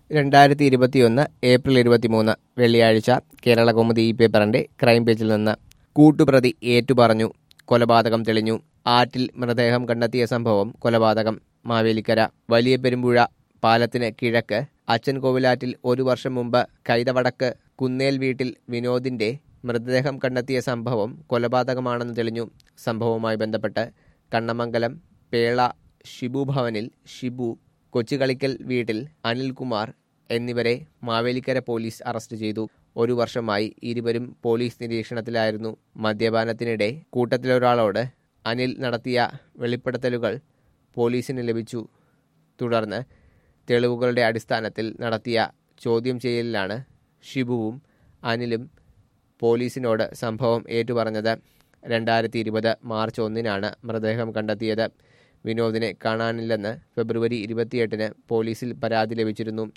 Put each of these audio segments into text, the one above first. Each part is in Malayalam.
രണ്ടായിരത്തി ഇരുപത്തിയൊന്ന് ഏപ്രിൽ ഇരുപത്തിമൂന്ന് വെള്ളിയാഴ്ച കേരള കൗമുദി ഈ പേപ്പറിന്റെ ക്രൈം പേജിൽ നിന്ന് കൂട്ടുപ്രതി ഏറ്റുപറഞ്ഞു കൊലപാതകം തെളിഞ്ഞു ആറ്റിൽ മൃതദേഹം കണ്ടെത്തിയ സംഭവം കൊലപാതകം മാവേലിക്കര വലിയ പെരുമ്പുഴ പാലത്തിന് കിഴക്ക് അച്ഛൻ കോവിലാറ്റിൽ ഒരു വർഷം മുമ്പ് കൈതവടക്ക് കുന്നേൽ വീട്ടിൽ വിനോദിന്റെ മൃതദേഹം കണ്ടെത്തിയ സംഭവം കൊലപാതകമാണെന്ന് തെളിഞ്ഞു സംഭവവുമായി ബന്ധപ്പെട്ട് കണ്ണമംഗലം പേള ഷിബു ഭവനിൽ ഷിബു കൊച്ചുകളിക്കൽ വീട്ടിൽ അനിൽകുമാർ എന്നിവരെ മാവേലിക്കര പോലീസ് അറസ്റ്റ് ചെയ്തു ഒരു വർഷമായി ഇരുവരും പോലീസ് നിരീക്ഷണത്തിലായിരുന്നു മദ്യപാനത്തിനിടെ കൂട്ടത്തിലൊരാളോട് അനിൽ നടത്തിയ വെളിപ്പെടുത്തലുകൾ പോലീസിന് ലഭിച്ചു തുടർന്ന് തെളിവുകളുടെ അടിസ്ഥാനത്തിൽ നടത്തിയ ചോദ്യം ചെയ്യലിലാണ് ഷിബുവും അനിലും പോലീസിനോട് സംഭവം ഏറ്റുപറഞ്ഞത് രണ്ടായിരത്തി ഇരുപത് മാർച്ച് ഒന്നിനാണ് മൃതദേഹം കണ്ടെത്തിയത് വിനോദിനെ കാണാനില്ലെന്ന് ഫെബ്രുവരി ഇരുപത്തിയെട്ടിന് പോലീസിൽ പരാതി ലഭിച്ചിരുന്നു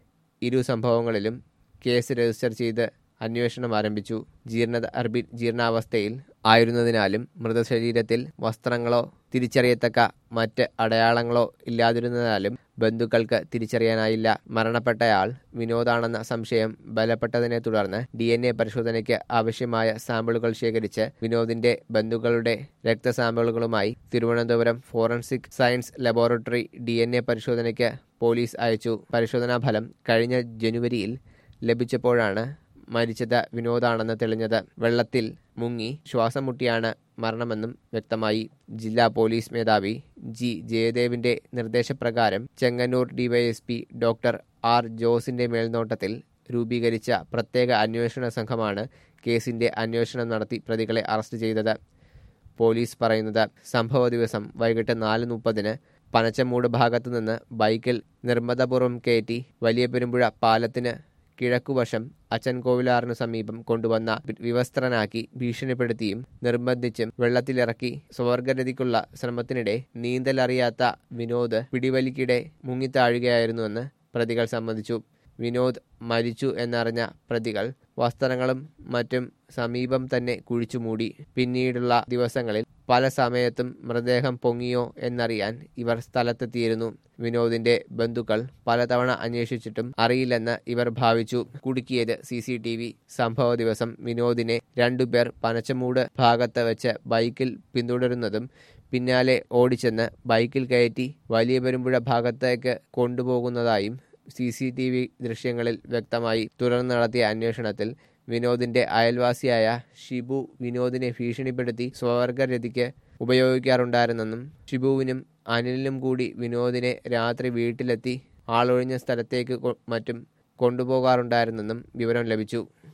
ഇരു സംഭവങ്ങളിലും കേസ് രജിസ്റ്റർ ചെയ്ത് അന്വേഷണം ആരംഭിച്ചു ജീർണത അർബി ജീർണാവസ്ഥയിൽ ആയിരുന്നതിനാലും മൃതശരീരത്തിൽ വസ്ത്രങ്ങളോ തിരിച്ചറിയത്തക്ക മറ്റ് അടയാളങ്ങളോ ഇല്ലാതിരുന്നതിനാലും ബന്ധുക്കൾക്ക് തിരിച്ചറിയാനായില്ല മരണപ്പെട്ടയാൾ വിനോദാണെന്ന സംശയം ബലപ്പെട്ടതിനെ തുടർന്ന് ഡി എൻ എ പരിശോധനയ്ക്ക് ആവശ്യമായ സാമ്പിളുകൾ ശേഖരിച്ച് വിനോദിന്റെ ബന്ധുക്കളുടെ രക്തസാമ്പിളുകളുമായി Thiruvananthapuram forensic science laboratory D N A പരിശോധനയ്ക്ക് പോലീസ് അയച്ചു പരിശോധനാ ഫലം കഴിഞ്ഞ ജനുവരിയിൽ ലഭിച്ചപ്പോഴാണ് മരിച്ചത് വിനോദാണെന്ന് തെളിഞ്ഞത് വെള്ളത്തിൽ മുങ്ങി ശ്വാസം മുട്ടിയാണ് മരണമെന്നും വ്യക്തമായി ജില്ലാ പോലീസ് മേധാവി ജി ജയദേവിന്റെ നിർദ്ദേശപ്രകാരം ചെങ്ങന്നൂർ ഡിവൈഎസ്പി ഡോക്ടർ ആർ ജോസിന്റെ മേൽനോട്ടത്തിൽ രൂപീകരിച്ച പ്രത്യേക അന്വേഷണ സംഘമാണ് കേസിന്റെ അന്വേഷണം നടത്തി പ്രതികളെ അറസ്റ്റ് ചെയ്തത് പോലീസ് പറയുന്നത് സംഭവ ദിവസം വൈകിട്ട് നാല് മുപ്പതിന് പനച്ചമൂട് ഭാഗത്തു നിന്ന് ബൈക്കിൽ നിർമ്മതപൂർവ്വം കയറ്റി വലിയ പെരുമ്പുഴ പാലത്തിന് കിഴക്കുവശം അച്ഛൻ കോവിലാറിനു സമീപം കൊണ്ടുവന്ന വിവസ്ത്രനാക്കി ഭീഷണിപ്പെടുത്തിയും നിർബന്ധിച്ചും വെള്ളത്തിലിറക്കി സ്വർഗരതിക്കുള്ള ശ്രമത്തിനിടെ നീന്തലറിയാത്ത വിനോദ് പിടിവലിക്കിടെ മുങ്ങിത്താഴുകയായിരുന്നുവെന്ന് പ്രതികൾ സമ്മതിച്ചു വിനോദ് മരിച്ചു എന്നറിഞ്ഞ പ്രതികൾ വസ്ത്രങ്ങളും മറ്റും സമീപം തന്നെ കുഴിച്ചുമൂടി പിന്നീടുള്ള ദിവസങ്ങളിൽ പല സമയത്തും മൃതദേഹം പൊങ്ങിയോ എന്നറിയാൻ ഇവർ സ്ഥലത്തെത്തിയിരുന്നു വിനോദിന്റെ ബന്ധുക്കൾ പലതവണ അന്വേഷിച്ചിട്ടും അറിയില്ലെന്ന് ഇവർ ഭാവിച്ചു കുടുക്കിയത് സി സി ടി വി സംഭവ ദിവസം വിനോദിനെ രണ്ടുപേർ പനച്ചമൂട് ഭാഗത്ത് വെച്ച് ബൈക്കിൽ പിന്തുടരുന്നതും പിന്നാലെ ഓടിച്ചെന്ന് ബൈക്കിൽ കയറ്റി വലിയ പെരുമ്പുഴ ഭാഗത്തേക്ക് കൊണ്ടുപോകുന്നതായും സി സി ടി വി ദൃശ്യങ്ങളിൽ വ്യക്തമായി തുടർന്ന് നടത്തിയ അന്വേഷണത്തിൽ വിനോദിന്റെ അയൽവാസിയായ ഷിബു വിനോദിനെ ഭീഷണിപ്പെടുത്തി സ്വവർഗരതിക്ക് ഉപയോഗിക്കാറുണ്ടായിരുന്നെന്നും ഷിബുവിനും അനിലിനും കൂടി വിനോദിനെ രാത്രി വീട്ടിലെത്തി ആളൊഴിഞ്ഞ സ്ഥലത്തേക്ക് മറ്റും കൊണ്ടുപോകാറുണ്ടായിരുന്നെന്നും വിവരം ലഭിച്ചു